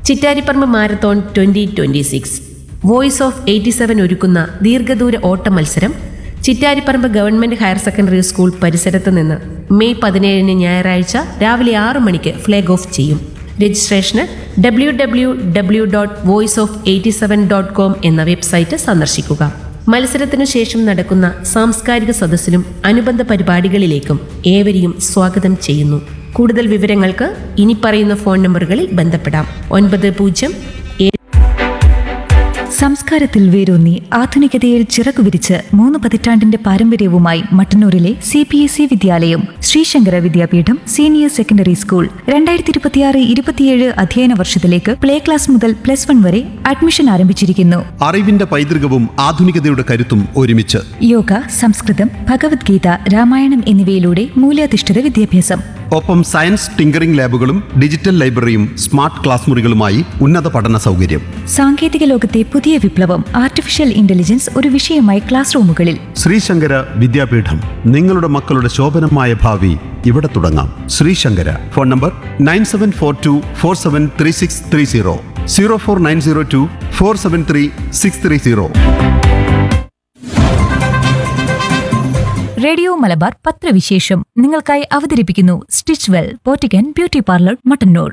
Chittariparamba marathon twenty twenty six voice of eighty seven ഒരുക്കുന്ന ദീർഘദൂര ഓട്ട മത്സരം Chittariparamba government higher secondary school പരിസരത്ത് നിന്ന് മെയ് പതിനേഴിന് ഞായറാഴ്ച രാവിലെ ആറ് മണിക്ക് ഫ്ലാഗ് ഓഫ് ചെയ്യും രജിസ്ട്രേഷന് W W W dot voice of eighty seven dot com എന്ന വെബ്സൈറ്റ് സന്ദർശിക്കുക മത്സരത്തിനു ശേഷം നടക്കുന്ന സാംസ്കാരിക സദസ്സിലും അനുബന്ധ പരിപാടികളിലേക്കും ഏവരെയും സ്വാഗതം ചെയ്യുന്നു കൂടുതൽ വിവരങ്ങൾക്ക് ഇനി പറയുന്ന ഫോൺ നമ്പറുകളിൽ ബന്ധപ്പെടാം ഒൻപത് പൂജ്യം ഏഴ് സംസ്കാരത്തിൽ വേരൂന്നി ആധുനികതയിൽ ചിറകുവിരിച്ച് മൂന്ന് പതിറ്റാണ്ടിന്റെ പാരമ്പര്യവുമായി മട്ടന്നൂരിലെ സി പി എസ് ഇ വിദ്യാലയം Sreesankara Vidyapeetham senior secondary school രണ്ടായിരത്തി ഇരുപത്തിയാറ് ഇരുപത്തിയേഴ് അധ്യയന വർഷത്തിലേക്ക് പ്ലേ ക്ലാസ് മുതൽ പ്ലസ് വൺ വരെ അഡ്മിഷൻ ആരംഭിച്ചിരിക്കുന്നു അറിവിന്റെ പൈതൃകവും ആധുനികതയുടെ കരുത്തും ഒരുമിച്ച് യോഗ സംസ്കൃതം ഭഗവത്ഗീത രാമായണം എന്നിവയിലൂടെ മൂല്യാധിഷ്ഠിത വിദ്യാഭ്യാസം ഒപ്പം സയൻസ് ടിങ്കറിംഗ് ലാബുകളും ഡിജിറ്റൽ ലൈബ്രറിയും സ്മാർട്ട് ക്ലാസ് മുറികളുമായി ഉന്നത പഠന സൗകര്യം സാങ്കേതിക ലോകത്തെ പുതിയ വിപ്ലവം ആർട്ടിഫിഷ്യൽ ഇന്റലിജൻസ് ഒരു വിഷയമായി ക്ലാസ് റൂമുകളിൽ ശ്രീശങ്കര വിദ്യാപീഠം നിങ്ങളുടെ മക്കളുടെ ശോഭനമായ ഭാവി ഇവിടെ തുടങ്ങാം Sreesankara phone number nine seven four two four seven three six three zero zero four nine zero two four seven three six three zero radio Malabar പത്രവിശേഷം നിങ്ങൾക്കായി അവതരിപ്പിക്കുന്നു സ്റ്റിച്ച് വെൽ പോറ്റിക്കൻ ബ്യൂട്ടി പാർലർ മട്ടന്നൂർ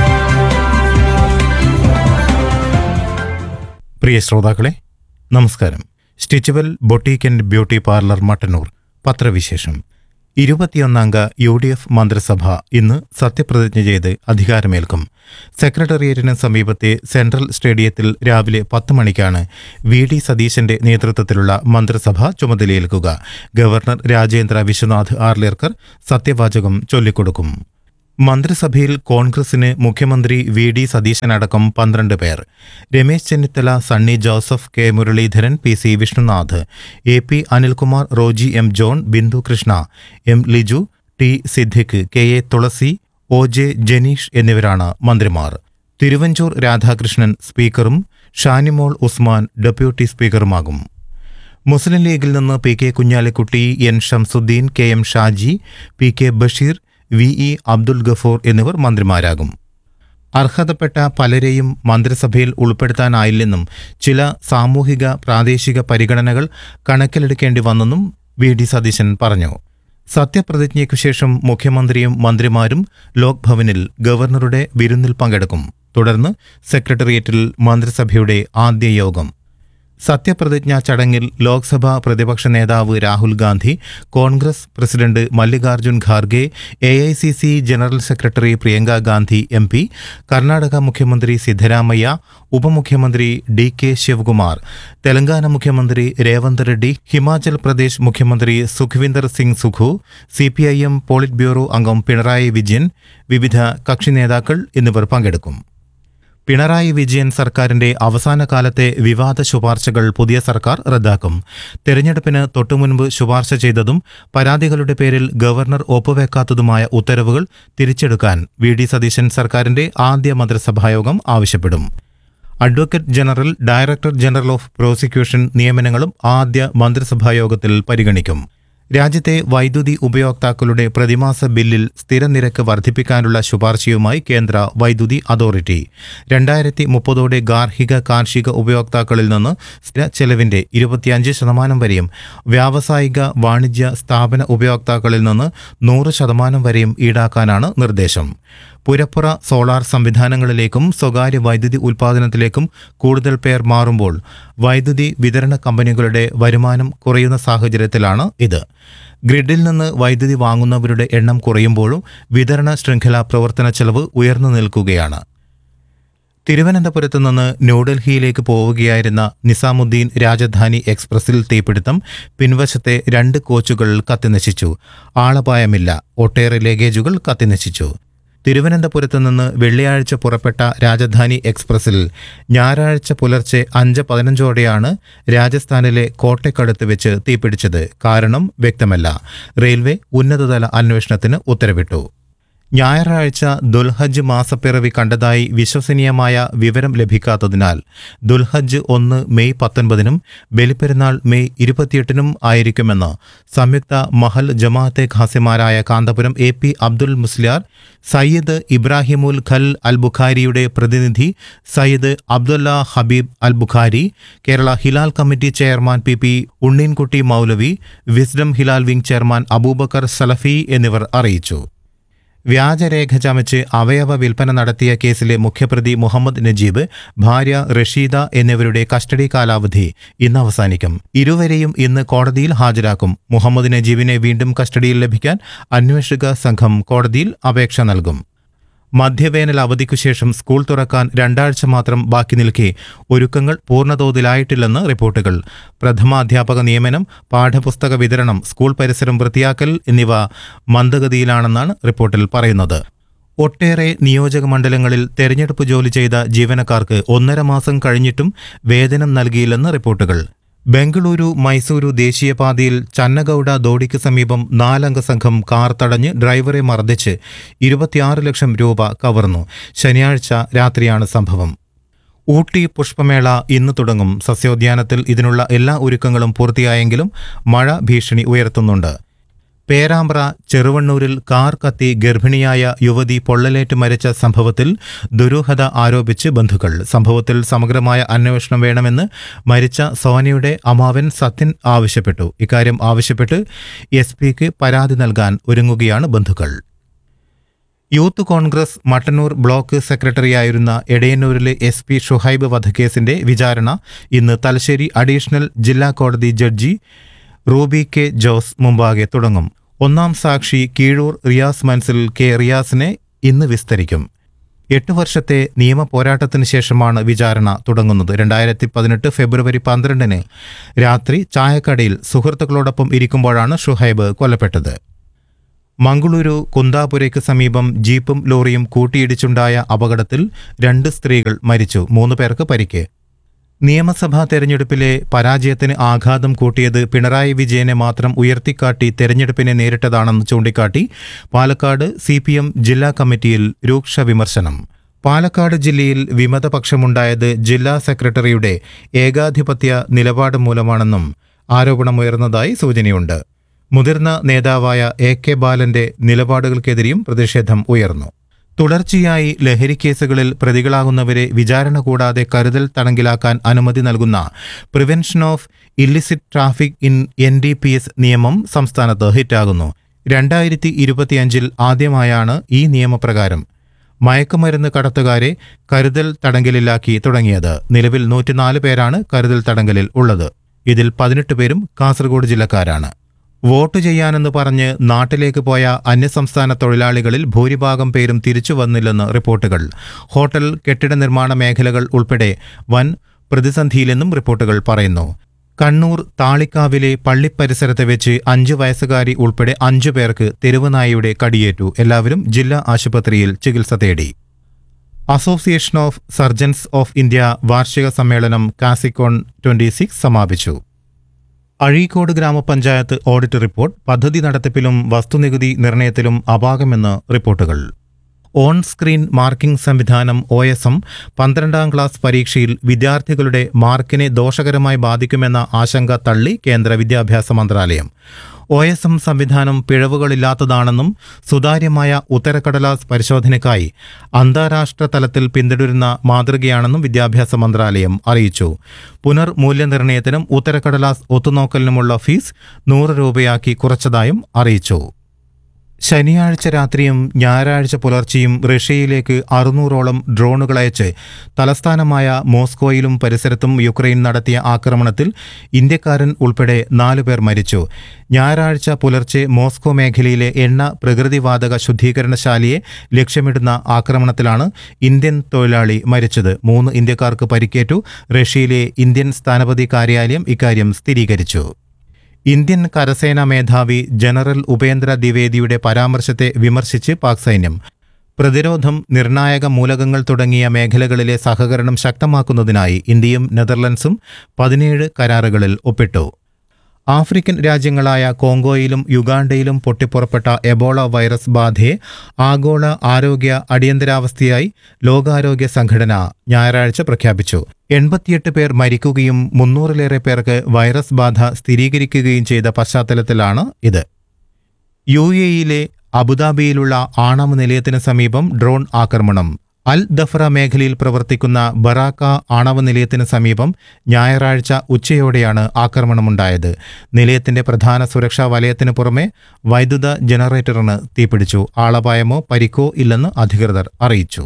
പ്രിയ ശ്രോതാക്കളെ നമസ്കാരം Stitch Well boutique and beauty parlour Mattannur പത്രവിശേഷം ഇരുപത്തിയൊന്നംഗ U D F മന്ത്രിസഭ ഇന്ന് സത്യപ്രതിജ്ഞ ചെയ്ത് അധികാരമേൽക്കും സെക്രട്ടേറിയറ്റിന് സമീപത്തെ സെൻട്രൽ സ്റ്റേഡിയത്തിൽ രാവിലെ പത്ത് മണിക്കാണ് വി ഡി സതീശന്റെ നേതൃത്വത്തിലുള്ള മന്ത്രിസഭ ചുമതലയേൽക്കുക ഗവർണർ രാജേന്ദ്ര വിശ്വനാഥ് ആർലേർക്കർ സത്യവാചകം ചൊല്ലിക്കൊടുക്കും മന്ത്രിസഭയിൽ കോൺഗ്രസിന് മുഖ്യമന്ത്രി വി ഡി സതീശനടക്കം പന്ത്രണ്ട് പേർ Ramesh Chennithala Sunny Joseph K Muraleedharan P C Vishnunath A P Anilkumar Roji M John Bindu Krishna M Liju T Siddique K A Thulasi O J Janeesh എന്നിവരാണ് മന്ത്രിമാർ തിരുവഞ്ചൂർ രാധാകൃഷ്ണൻ സ്പീക്കറും ഷാനിമോൾ ഉസ്മാൻ ഡെപ്യൂട്ടി സ്പീക്കറുമാകും മുസ്ലിം ലീഗിൽ നിന്ന് P K Kunhalikutty N Shamsudheen K M Shaji P K Basheer V E Abdul Gafoor എന്നിവർ മന്ത്രിമാരാകും അർഹതപ്പെട്ട പലരെയും മന്ത്രിസഭയിൽ ഉൾപ്പെടുത്താനായില്ലെന്നും ചില സാമൂഹിക പ്രാദേശിക പരിഗണനകൾ കണക്കിലെടുക്കേണ്ടി വന്നെന്നും വി ഡി സതീശൻ പറഞ്ഞു സത്യപ്രതിജ്ഞയ്ക്കു ശേഷം മുഖ്യമന്ത്രിയും മന്ത്രിമാരും ലോക് ഭവനിൽ ഗവർണറുടെ വിരുന്നിൽ പങ്കെടുക്കും തുടർന്ന് സെക്രട്ടേറിയറ്റിൽ മന്ത്രിസഭയുടെ ആദ്യ യോഗം സത്യപ്രതിജ്ഞാ ചടങ്ങിൽ ലോക്സഭാ പ്രതിപക്ഷ നേതാവ് Rahul Gandhi Congress president Mallikarjun Kharge A I C C general secretary Priyanka Gandhi M P Karnataka മുഖ്യമന്ത്രി സിദ്ധരാമയ്യ ഉപമുഖ്യമന്ത്രി ഡി കെ ശിവകുമാർ തെലങ്കാന മുഖ്യമന്ത്രി രേവന്ത് റെഡ്ഡി ഹിമാചൽ പ്രദേശ് മുഖ്യമന്ത്രി Sukhvinder Singh Sukhu C P I M politburo അംഗം പിണറായി വിജയൻ വിവിധ കക്ഷി നേതാക്കൾ എന്നിവർ പങ്കെടുക്കും പിണറായി വിജയൻ സർക്കാരിന്റെ അവസാന കാലത്തെ വിവാദ ശുപാർശകൾ പുതിയ സർക്കാർ റദ്ദാക്കും തെരഞ്ഞെടുപ്പിന് തൊട്ടുമുൻപ് ശുപാർശ ചെയ്തതും പരാതികളുടെ പേരിൽ ഗവർണർ ഒപ്പുവെക്കാത്തതുമായ ഉത്തരവുകൾ തിരിച്ചെടുക്കാൻ വി ഡി സതീശൻ സർക്കാരിന്റെ ആദ്യ മന്ത്രിസഭായോഗം ആവശ്യപ്പെടും advocate general director general of prosecution നിയമനങ്ങളും ആദ്യ മന്ത്രിസഭായോഗത്തിൽ പരിഗണിക്കും രാജ്യത്തെ വൈദ്യുതി ഉപയോക്താക്കളുടെ പ്രതിമാസ ബില്ലിൽ സ്ഥിര നിരക്ക് വർദ്ധിപ്പിക്കാനുള്ള ശുപാർശയുമായി കേന്ദ്ര വൈദ്യുതി അതോറിറ്റി രണ്ടായിരത്തി മുപ്പതോടെ ഗാർഹിക കാർഷിക ഉപയോക്താക്കളിൽ നിന്ന് സ്ഥിര ചെലവിന്റെ ഇരുപത്തിയഞ്ച് ശതമാനം വരെയും വ്യാവസായിക വാണിജ്യ സ്ഥാപന ഉപയോക്താക്കളിൽ നിന്ന് നൂറ് ശതമാനം വരെയും ഈടാക്കാനാണ് നിർദ്ദേശം പുരപ്പുറ സോളാർ സംവിധാനങ്ങളിലേക്കും സ്വകാര്യ വൈദ്യുതി ഉൽപ്പാദനത്തിലേക്കും കൂടുതൽ പേർ മാറുമ്പോൾ വൈദ്യുതി വിതരണ കമ്പനികളുടെ വരുമാനം കുറയുന്ന സാഹചര്യത്തിലാണ് ഇത് ഗ്രിഡിൽ നിന്ന് വൈദ്യുതി വാങ്ങുന്നവരുടെ എണ്ണം കുറയുമ്പോഴും വിതരണ ശൃംഖല പ്രവർത്തന ചെലവ് ഉയർന്നു നിൽക്കുകയാണ് തിരുവനന്തപുരത്ത് നിന്ന് ന്യൂഡൽഹിയിലേക്ക് പോവുകയായിരുന്ന നിസാമുദ്ദീൻ രാജധാനി എക്സ്പ്രസിൽ തീപിടുത്തം പിൻവശത്തെ രണ്ട് കോച്ചുകൾ കത്തിനശിച്ചു ആളപായമില്ല ഒട്ടേറെ ലഗേജുകൾ കത്തിനശിച്ചു തിരുവനന്തപുരത്ത് നിന്ന് വെള്ളിയാഴ്ച പുറപ്പെട്ട രാജധാനി എക്സ്പ്രസിൽ ഞായറാഴ്ച പുലർച്ചെ അഞ്ച് പതിനഞ്ചോടെയാണ് രാജസ്ഥാനിലെ കോട്ടയ്ക്കടുത്ത് വെച്ച് തീപിടിച്ചത് കാരണം വ്യക്തമല്ല റെയിൽവേ ഉന്നതതല അന്വേഷണത്തിന് ഉത്തരവിട്ടു ഞായറാഴ്ച ദുൽഹജ്ജ് മാസപ്പിറവി കണ്ടതായി വിശ്വസനീയമായ വിവരം ലഭിക്കാത്തതിനാൽ ദുൽഹജ്ജ് ഒന്ന് മെയ് പത്തൊൻപതിനും ബലിപ്പെരുന്നാൾ മെയ് ഇരുപത്തിയെട്ടിനും ആയിരിക്കുമെന്ന് സംയുക്ത മഹൽ ജമാഅത്തെ ഖാസിമാരായ കാന്തപുരം എ പി അബ്ദുൽ മുസ്ലിയാർ സയ്യിദ് ഇബ്രാഹിമുൽ ഖൽ അൽ ബുഖാരിയുടെ പ്രതിനിധി Sayyid Abdulla Habeeb Al Bukhari Kerala Hilal committee chairman P P Unneenkutty Moulavi Wisdom Hilal wing chairman Abubacker Salafi എന്നിവർ അറിയിച്ചു വ്യാജരേഖ ചമച്ച് അവയവ വിൽപ്പന നടത്തിയ കേസിലെ മുഖ്യപ്രതി മുഹമ്മദ് നജീബ് ഭാര്യ റഷീദ എന്നിവരുടെ കസ്റ്റഡി കാലാവധി ഇന്ന് അവസാനിക്കും ഇരുവരെയും ഇന്ന് കോടതിയിൽ ഹാജരാക്കും മുഹമ്മദ് നജീബിനെ വീണ്ടും കസ്റ്റഡിയിൽ ലഭിക്കാൻ അന്വേഷക സംഘം കോടതിയിൽ അപേക്ഷ നൽകും മധ്യവേനൽ അവധിക്കു ശേഷം സ്കൂൾ തുറക്കാൻ രണ്ടാഴ്ച മാത്രം ബാക്കി നിൽക്കെ ഒരുക്കങ്ങൾ പൂർണ്ണതോതിലായിട്ടില്ലെന്ന് റിപ്പോർട്ടുകൾ പ്രഥമാധ്യാപക നിയമനം പാഠപുസ്തക വിതരണം സ്കൂൾ പരിസരം വൃത്തിയാക്കൽ എന്നിവ മന്ദഗതിയിലാണെന്നാണ് റിപ്പോർട്ടിൽ പറയുന്നത് ഒട്ടേറെ നിയോജക മണ്ഡലങ്ങളിൽ തെരഞ്ഞെടുപ്പ് ജോലി ചെയ്ത ജീവനക്കാർക്ക് ഒന്നര മാസം കഴിഞ്ഞിട്ടും വേതനം നൽകിയില്ലെന്ന് റിപ്പോർട്ടുകൾ ബംഗളൂരു മൈസൂരു ദേശീയപാതയിൽ ചന്നഗൌഡ ദോഡിക്ക് സമീപം നാലംഗ സംഘം കാർ തടഞ്ഞ് ഡ്രൈവറെ മർദ്ദിച്ച് ഇരുപത്തിയാറ് ലക്ഷം രൂപ കവർന്നു ശനിയാഴ്ച രാത്രിയാണ് സംഭവം ഊട്ടി പുഷ്പമേള ഇന്ന് തുടങ്ങും സസ്യോദ്യാനത്തിൽ ഇതിനുള്ള എല്ലാ ഒരുക്കങ്ങളും പൂർത്തിയായെങ്കിലും മഴ ഭീഷണി ഉയർത്തുന്നുണ്ട് പേരാമ്പ്ര ചെറുവണ്ണൂരിൽ കാർ കത്തി ഗർഭിണിയായ യുവതി പൊള്ളലേറ്റ് മരിച്ച സംഭവത്തിൽ ദുരൂഹത ആരോപിച്ച് ബന്ധുക്കൾ സംഭവത്തിൽ സമഗ്രമായ അന്വേഷണം വേണമെന്ന് മരിച്ച സോനിയുടെ അമാവൻ സത്യൻ ആവശ്യപ്പെട്ടു ഇക്കാര്യം ആവശ്യപ്പെട്ട് എസ് പിക്ക് പരാതി നൽകാൻ ഒരുങ്ങുകയാണ് ബന്ധുക്കൾ യൂത്ത് കോൺഗ്രസ് മട്ടന്നൂർ ബ്ലോക്ക് സെക്രട്ടറിയായിരുന്ന എടയന്നൂരിലെ എസ് പി ഷുഹൈബ് വധക്കേസിന്റെ വിചാരണ ഇന്ന് തലശ്ശേരി അഡീഷണൽ ജില്ലാ കോടതി ജഡ്ജി റൂബി കെ ജോസ് മുമ്പാകെ തുടങ്ങും ഒന്നാം സാക്ഷി കീഴൂർ റിയാസ് മൻസിൽ കെ റിയാസിനെ ഇന്ന് വിസ്തരിക്കും എട്ട് വർഷത്തെ നിയമ പോരാട്ടത്തിന് ശേഷമാണ് വിചാരണ തുടങ്ങുന്നത് രണ്ടായിരത്തി പതിനെട്ട് ഫെബ്രുവരി പന്ത്രണ്ടിന് രാത്രി ചായക്കടയിൽ സുഹൃത്തുക്കളോടൊപ്പം ഇരിക്കുമ്പോഴാണ് ഷുഹൈബ് കൊല്ലപ്പെട്ടത് മംഗളൂരു കുന്താപുരയ്ക്ക് സമീപം ജീപ്പും ലോറിയും കൂട്ടിയിടിച്ചുണ്ടായ അപകടത്തിൽ രണ്ട് സ്ത്രീകൾ മരിച്ചു മൂന്ന് പേർക്ക് പരിക്ക് നിയമസഭാ തെരഞ്ഞെടുപ്പിലെ പരാജയത്തിന് ആഘാതം കൂട്ടിയത് പിണറായി വിജയനെ മാത്രം ഉയർത്തിക്കാട്ടി തെരഞ്ഞെടുപ്പിനെ നേരിട്ടതാണെന്ന് ചൂണ്ടിക്കാട്ടി പാലക്കാട് സി ജില്ലാ കമ്മിറ്റിയിൽ രൂക്ഷ വിമർശനം പാലക്കാട് ജില്ലയിൽ വിമതപക്ഷമുണ്ടായത് ജില്ലാ സെക്രട്ടറിയുടെ ഏകാധിപത്യ നിലപാട് മൂലമാണെന്നും ആരോപണമുയർന്നതായി സൂചനയുണ്ട് മുതിർന്ന നേതാവായ എ കെ ബാലന്റെ നിലപാടുകൾക്കെതിരെയും പ്രതിഷേധം ഉയർന്നു തുടർച്ചയായി ലഹരിക്കേസുകളിൽ പ്രതികളാകുന്നവരെ വിചാരണ കൂടാതെ കരുതൽ തടങ്കിലാക്കാൻ അനുമതി നൽകുന്ന prevention of illicit traffic in N D P S നിയമം സംസ്ഥാനത്ത് ഹിറ്റാകുന്നു രണ്ടായിരത്തി ഇരുപത്തിയഞ്ചിൽ ആദ്യമായാണ് ഈ നിയമപ്രകാരം മയക്കുമരുന്ന് കടത്തുകാരെ കരുതൽ തടങ്കലിലാക്കി തുടങ്ങിയത് നിലവിൽ നൂറ്റിനാല് പേരാണ് കരുതൽ തടങ്കലിൽ ഉള്ളത് ഇതിൽ പതിനെട്ട് പേരും കാസർഗോഡ് ജില്ലക്കാരാണ് വോട്ട് ചെയ്യാനെന്ന് പറഞ്ഞ് നാട്ടിലേക്ക് പോയ അന്യസംസ്ഥാന തൊഴിലാളികളിൽ ഭൂരിഭാഗം പേരും തിരിച്ചു വന്നില്ലെന്ന് റിപ്പോർട്ടുകൾ ഹോട്ടൽ കെട്ടിട നിർമ്മാണ മേഖലകൾ ഉൾപ്പെടെ വൻ പ്രതിസന്ധിയിലെന്നും റിപ്പോർട്ടുകൾ പറയുന്നു കണ്ണൂർ താളിക്കാവിലെ പള്ളിപ്പരിസരത്ത് വെച്ച് അഞ്ചു വയസ്സുകാരി ഉൾപ്പെടെ അഞ്ചു പേർക്ക് തെരുവുനായയുടെ കടിയേറ്റു എല്ലാവരും ജില്ലാ ആശുപത്രിയിൽ ചികിത്സ തേടി association of surgeons of India വാർഷിക സമ്മേളനം കാസിക്കോൺ ട്വന്റി സിക്സ് സമാപിച്ചു അഴീക്കോട് ഗ്രാമപഞ്ചായത്ത് ഓഡിറ്റ് റിപ്പോർട്ട് പദ്ധതി നടത്തിപ്പിലും വസ്തുനികുതി നിർണയത്തിലും അപാകമെന്ന് റിപ്പോർട്ടുകൾ ഓൺ സ്ക്രീൻ മാർക്കിംഗ് സംവിധാനം ഒ എസ് എം പന്ത്രണ്ടാം ക്ലാസ് പരീക്ഷയിൽ വിദ്യാർത്ഥികളുടെ മാർക്കിനെ ദോഷകരമായി ബാധിക്കുമെന്ന ആശങ്ക തള്ളി കേന്ദ്ര വിദ്യാഭ്യാസ മന്ത്രാലയം ഒ എസ് എം സംവിധാനം പിഴവുകളില്ലാത്തതാണെന്നും സുതാര്യമായ ഉത്തരക്കടലാസ് പരിശോധനയ്ക്കായി അന്താരാഷ്ട്ര തലത്തിൽ പിന്തുടരുന്ന മാതൃകയാണെന്നും വിദ്യാഭ്യാസ മന്ത്രാലയം അറിയിച്ചു പുനർമൂല്യനിർണ്ണയത്തിനും ഉത്തരക്കടലാസ് ഒത്തുനോക്കലിനുമുള്ള ഫീസ് നൂറ് രൂപയാക്കി കുറച്ചതായും അറിയിച്ചു ശനിയാഴ്ച രാത്രിയും ഞായറാഴ്ച പുലർച്ചെയും റഷ്യയിലേക്ക് അറുന്നൂറോളം ഡ്രോണുകൾ അയച്ച് തലസ്ഥാനമായ മോസ്കോയിലും പരിസരത്തും യുക്രൈൻ നടത്തിയ ആക്രമണത്തിൽ ഇന്ത്യക്കാരൻ ഉൾപ്പെടെ നാലുപേർ മരിച്ചു ഞായറാഴ്ച പുലർച്ചെ മോസ്കോ മേഖലയിലെ എണ്ണ പ്രകൃതിവാതക ശുദ്ധീകരണശാലയെ ലക്ഷ്യമിടുന്ന ആക്രമണത്തിലാണ് ഇന്ത്യൻ തൊഴിലാളി മരിച്ചത് മൂന്ന് ഇന്ത്യക്കാർക്ക് പരിക്കേറ്റു റഷ്യയിലെ ഇന്ത്യൻ സ്ഥാനപതി കാര്യാലയം ഇക്കാര്യം സ്ഥിരീകരിച്ചു ഇന്ത്യൻ കരസേനാ മേധാവി ജനറൽ ഉപേന്ദ്ര ദ്വിവേദിയുടെ പരാമർശത്തെ വിമർശിച്ച് പാക് സൈന്യം പ്രതിരോധം നിർണായക മൂലകങ്ങൾ തുടങ്ങിയ മേഖലകളിലെ സഹകരണം ശക്തമാക്കുന്നതിനായി ഇന്ത്യയും നെതർലൻഡ്സും പതിനേഴ് കരാറുകളിൽ ഒപ്പിട്ടു ആഫ്രിക്കൻ രാജ്യങ്ങളായ കോങ്കോയിലും യുഗാണ്ടയിലും പൊട്ടിപ്പുറപ്പെട്ട എബോള വൈറസ് ബാധയെ ആഗോള ആരോഗ്യ അടിയന്തരാവസ്ഥയായി ലോകാരോഗ്യ സംഘടന ഞായറാഴ്ച പ്രഖ്യാപിച്ചു എൺപത്തിയെട്ട് പേർ മരിക്കുകയും മുന്നൂറിലേറെ പേർക്ക് വൈറസ് ബാധ സ്ഥിരീകരിക്കുകയും ചെയ്ത പശ്ചാത്തലത്തിലാണ് ഇത് യു എയിലെ അബുദാബിയിലുള്ള ആണവ നിലയത്തിന് സമീപം ഡ്രോൺ ആക്രമണം അൽ ദഫ്ര മേഖലയിൽ പ്രവർത്തിക്കുന്ന ബറാക്ക ആണവ നിലയത്തിന് സമീപം ഞായറാഴ്ച ഉച്ചയോടെയാണ് ആക്രമണമുണ്ടായത് നിലയത്തിന്റെ പ്രധാന സുരക്ഷാ വലയത്തിന് പുറമെ വൈദ്യുത ജനറേറ്ററിന് തീപിടിച്ചു ആളപായമോ പരിക്കോ ഇല്ലെന്ന് അധികൃതർ അറിയിച്ചു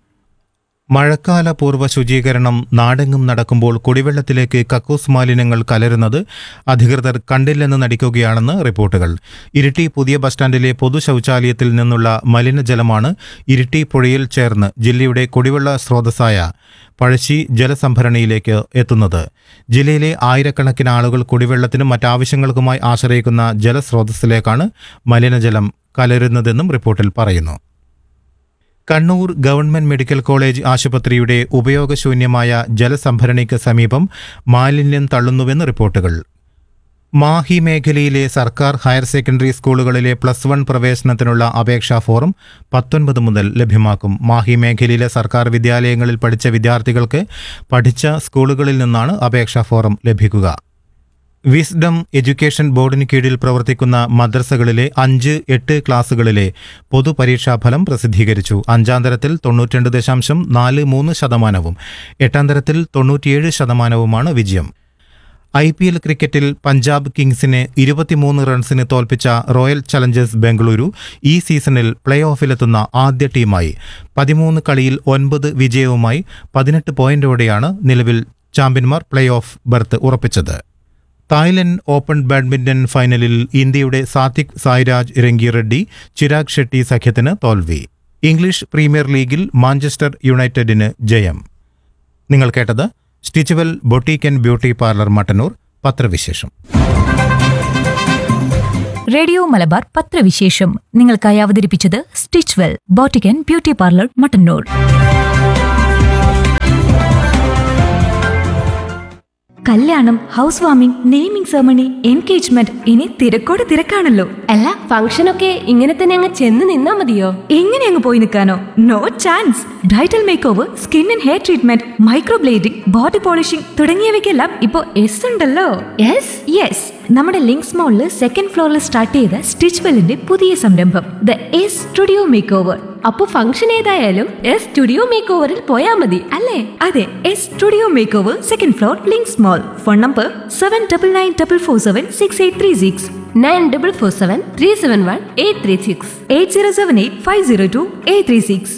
മഴക്കാല പൂർവ്വ ശുചീകരണം നാടെങ്ങും നടക്കുമ്പോൾ കുടിവെള്ളത്തിലേക്ക് കക്കൂസ് മാലിന്യങ്ങൾ കലരുന്നത് അധികൃതർ കണ്ടില്ലെന്ന് നടിക്കുകയാണെന്ന് റിപ്പോർട്ടുകൾ ഇരിട്ടി പുതിയ ബസ് സ്റ്റാൻഡിലെ പൊതു ശൗചാലയത്തിൽ നിന്നുള്ള മലിനജലമാണ് ഇരിട്ടി പുഴയിൽ ചേർന്ന് ജില്ലയുടെ കുടിവെള്ള സ്രോതസ്സായ പഴശ്ശി ജലസംഭരണിയിലേക്ക് എത്തുന്നത് ജില്ലയിലെ ആയിരക്കണക്കിന് ആളുകൾ കുടിവെള്ളത്തിനും മറ്റാവശ്യങ്ങൾക്കുമായി ആശ്രയിക്കുന്ന ജലസ്രോതസ്സിലേക്കാണ് മലിനജലം കലരുന്നതെന്നും റിപ്പോർട്ടിൽ പറയുന്നു കണ്ണൂർ ഗവൺമെന്റ് മെഡിക്കൽ കോളേജ് ആശുപത്രിയുടെ ഉപയോഗശൂന്യമായ ജലസംഭരണിക്ക് സമീപം മാലിന്യം തള്ളുന്നുവെന്ന് റിപ്പോർട്ടുകൾ മാഹി മേഖലയിലെ സർക്കാർ ഹയർ സെക്കൻഡറി സ്കൂളുകളിലെ പ്ലസ് വൺ പ്രവേശനത്തിനുള്ള അപേക്ഷാ ഫോറം പത്തൊൻപത് മുതൽ ലഭ്യമാക്കും മാഹി മേഖലയിലെ സർക്കാർ വിദ്യാലയങ്ങളിൽ പഠിച്ച വിദ്യാർത്ഥികൾക്ക് പഠിച്ച സ്കൂളുകളിൽ നിന്നാണ് അപേക്ഷാ ഫോറം ലഭിക്കുക വിസ്ഡം എഡ്യൂക്കേഷൻ ബോർഡിന് കീഴിൽ പ്രവർത്തിക്കുന്ന മദ്രസകളിലെ അഞ്ച് എട്ട് ക്ലാസുകളിലെ പൊതുപരീക്ഷാഫലം പ്രസിദ്ധീകരിച്ചു അഞ്ചാം തരത്തിൽ തൊണ്ണൂറ്റിരണ്ട് ദശാംശം നാല് മൂന്ന് ശതമാനവും എട്ടാം തരത്തിൽ തൊണ്ണൂറ്റിയേഴ് ശതമാനവുമാണ് വിജയം ഐ പി എൽ ക്രിക്കറ്റിൽ പഞ്ചാബ് കിങ്സിനെ ഇരുപത്തിമൂന്ന് റൺസിന് തോൽപ്പിച്ച റോയൽ ചലഞ്ചേഴ്സ് ബംഗളൂരു ഈ സീസണിൽ പ്ലേ ഓഫിലെത്തുന്ന ആദ്യ ടീമായി പതിമൂന്ന് കളിയിൽ ഒൻപത് വിജയവുമായി പതിനെട്ട് പോയിന്റോടെയാണ് നിലവിൽ ചാമ്പ്യന്മാർ പ്ലേ ഓഫ് ബർത്ത് ഉറപ്പിച്ചത് തായ്ലൻഡ് ഓപ്പൺ ബാഡ്മിന്റൺ ഫൈനലിൽ ഇന്ത്യയുടെ സാത്വിക് സായ്രാജ് രംഗിറെഡ്ഡി ചിരാഗ് ഷെട്ടി സഖ്യത്തിന് തോൽവി ഇംഗ്ലീഷ് പ്രീമിയർ ലീഗിൽ മാഞ്ചസ്റ്റർ യുണൈറ്റഡിന് ജയം നിങ്ങൾ കേട്ടത് Stitch Well boutique and beauty parlour Mattannur പത്രവിശേഷം റേഡിയോ മലബാർ പത്രവിശേഷം നിങ്ങൾക്കായി അവതരിപ്പിച്ചത് സ്റ്റിച്ച് വെൽ ബോട്ടിക്കൻ ബ്യൂട്ടി പാർലർ മട്ടന്നൂർ കല്യാണം house warming naming ceremony engagement ഇനി തിരക്കോട് തിരക്കാണല്ലോ അല്ല ഫംഗ്ഷനൊക്കെ ഇങ്ങനെ തന്നെ അങ്ങ് ചെന്ന് നിന്നാ മതിയോ എങ്ങനെ അങ്ങ് പോയി നിൽക്കാനോ no chance bridal make over skin and hair treatment microblading body polishing തുടങ്ങിയവയ്ക്കെല്ലാം ഇപ്പോ എസ് ഉണ്ടല്ലോ യെസ് യെസ് നമ്മുടെ ലിങ്ക്സ് മോളില് സെക്കൻഡ് ഫ്ലോറിൽ സ്റ്റാർട്ട് ചെയ്ത സ്റ്റിച്ച് വെല്ലിന്റെ പുതിയ സംരംഭം the S studio make over അപ്പൊ ഫംഗ്ഷൻ ഏതായാലും എസ് സ്റ്റുഡിയോ മേക്ക് ഓവറിൽ പോയാ മതി അല്ലേ അതെ S studio make over second floor Links mall phone number seven double nine double four seven six eight three six nine double four seven three seven one eight three six eight zero seven eight five zero two eight three six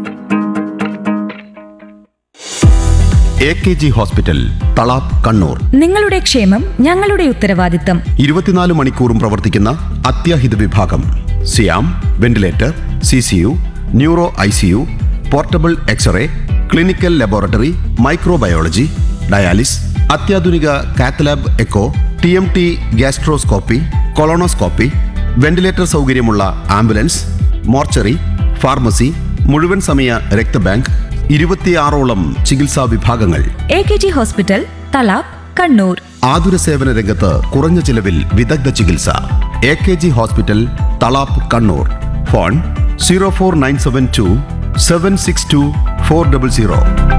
A K G hospital Thalap Kannur നിങ്ങളുടെ ക്ഷേമം ഞങ്ങളുടെ ഉത്തരവാദിത്തം ഇരുപത്തിനാല് മണിക്കൂറും പ്രവർത്തിക്കുന്ന അത്യാഹിത വിഭാഗം സിയാം ventilator C C U neuro I C U portable X-ray clinical laboratory microbiology dialysis അത്യാധുനിക cath lab echo T M T gastroscopy colonoscopy ventilator സൗകര്യമുള്ള ആംബുലൻസ് മോർച്ചറി ഫാർമസി മുഴുവൻ സമയ രക്തബാങ്ക് ഇരുപത്തിയാറോളം ചികിത്സാ വിഭാഗങ്ങൾ A K G hospital Thalap Kannur ആതുര സേവന രംഗത്ത് കുറഞ്ഞ ചിലവിൽ വിദഗ്ധ ചികിത്സ A K G hospital Thalap Kannur phone zero four nine seven two seven six two four double zero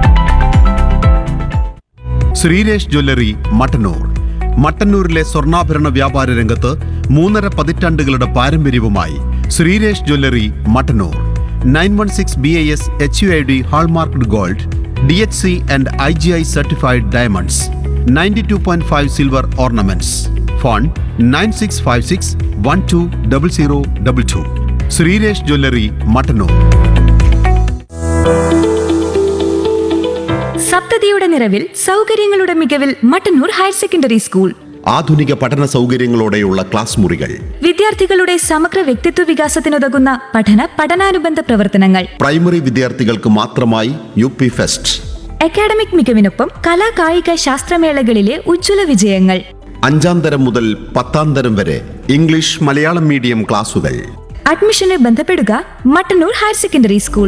Sreeresh jewellery Mattannur മട്ടന്നൂരിലെ സ്വർണ്ണാഭരണ വ്യാപാര രംഗത്ത് മൂന്നര പതിറ്റാണ്ടുകളുടെ പാരമ്പര്യവുമായി Sreeresh jewellery Mattannur nine one six B I S H U I D hallmarked gold D H C and I G I certified diamonds ninety two point five silver ornaments phone nine six five six one two double zero double two Sreeresh jewellery Mattannur സപ്തതിയുടെ നിറവിൽ സൗകര്യങ്ങളുടെ മികവിൽ Mattannur higher secondary school ആധുനിക പഠന സൗകര്യങ്ങളോടെയുള്ള class മുറികൾ വിദ്യാർത്ഥികളുടെ സമഗ്ര വ്യക്തിത്വ വികാസത്തിനുതകുന്ന പഠന പഠനാനുബന്ധ പ്രവർത്തനങ്ങൾ പ്രൈമറി വിദ്യാർത്ഥികൾക്ക് മാത്രമായി യു പി ഫെസ്റ്റ് അക്കാഡമിക് മികവിനൊപ്പം കലാ കായിക ശാസ്ത്രമേളകളിലെ ഉജ്ജ്വല വിജയങ്ങൾ അഞ്ചാം തരം മുതൽ പത്താം തരം വരെ ഇംഗ്ലീഷ് മലയാളം മീഡിയം ക്ലാസുകൾ അഡ്മിഷന് ബന്ധപ്പെടുക മട്ടന്നൂർ ഹയർ സെക്കൻഡറി സ്കൂൾ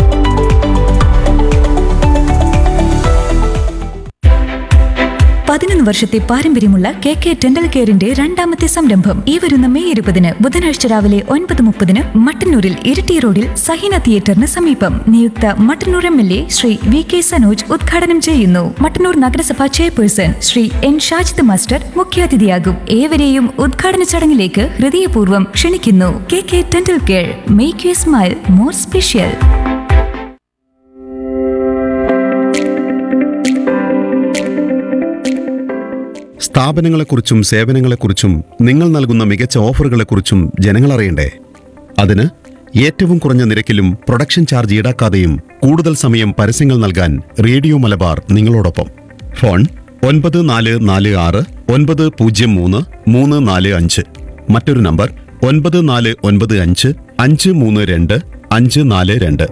പതിനൊന്ന് മുപ്പത്തിയൊന്ന് വർഷത്തെ പാരമ്പര്യമുള്ള കെ കെ ഡെന്റൽ കെയറിന്റെ രണ്ടാമത്തെ സംരംഭം ഈ വരുന്ന മെയ് ഇരുപതിന് ബുധനാഴ്ച രാവിലെ ഒൻപത് മുപ്പതിന് മട്ടന്നൂരിൽ ഇരിട്ടി റോഡിൽ സഹീന തിയേറ്ററിന് സമീപം നിയുക്ത Mattannur M L A Shri V K Sanoj ഉദ്ഘാടനം ചെയ്യുന്നു മട്ടന്നൂർ നഗരസഭ chairperson Shri N Shajid master മുഖ്യാതിഥിയാകും ഏവരെയും ഉദ്ഘാടന ചടങ്ങിലേക്ക് ഹൃദയപൂർവ്വം ക്ഷണിക്കുന്നു K K dental care make you smile more special സ്ഥാപനങ്ങളെക്കുറിച്ചും സേവനങ്ങളെക്കുറിച്ചും നിങ്ങൾ നൽകുന്ന മികച്ച ഓഫറുകളെക്കുറിച്ചും ജനങ്ങൾ അറിയണ്ടേ അതിന് ഏറ്റവും കുറഞ്ഞ നിരക്കിലും പ്രൊഡക്ഷൻ ചാർജ് ഈടാക്കാതെയും കൂടുതൽ സമയം പരസ്യങ്ങൾ നൽകാൻ റേഡിയോ മലബാർ നിങ്ങളോടൊപ്പം ഫോൺ ഒൻപത് നാല് നാല് ആറ് ഒൻപത് പൂജ്യം മൂന്ന് മൂന്ന് നാല് അഞ്ച് മറ്റൊരു നമ്പർ ഒൻപത് നാല് ഒൻപത് അഞ്ച് അഞ്ച് മൂന്ന് രണ്ട് അഞ്ച് നാല് രണ്ട്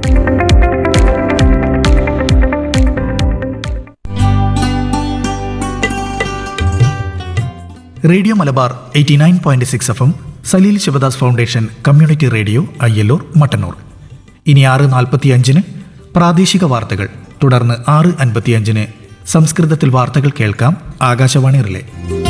radio Malabar eighty nine point six F M Saleel Sivadas foundation community radio Ayyallur Mattannur ഇനി ആറ് നാൽപ്പത്തിയഞ്ചിന് പ്രാദേശിക വാർത്തകൾ തുടർന്ന് ആറ് അൻപത്തിയഞ്ചിന് സംസ്കൃതത്തിൽ വാർത്തകൾ കേൾക്കാം ആകാശവാണി റിലേ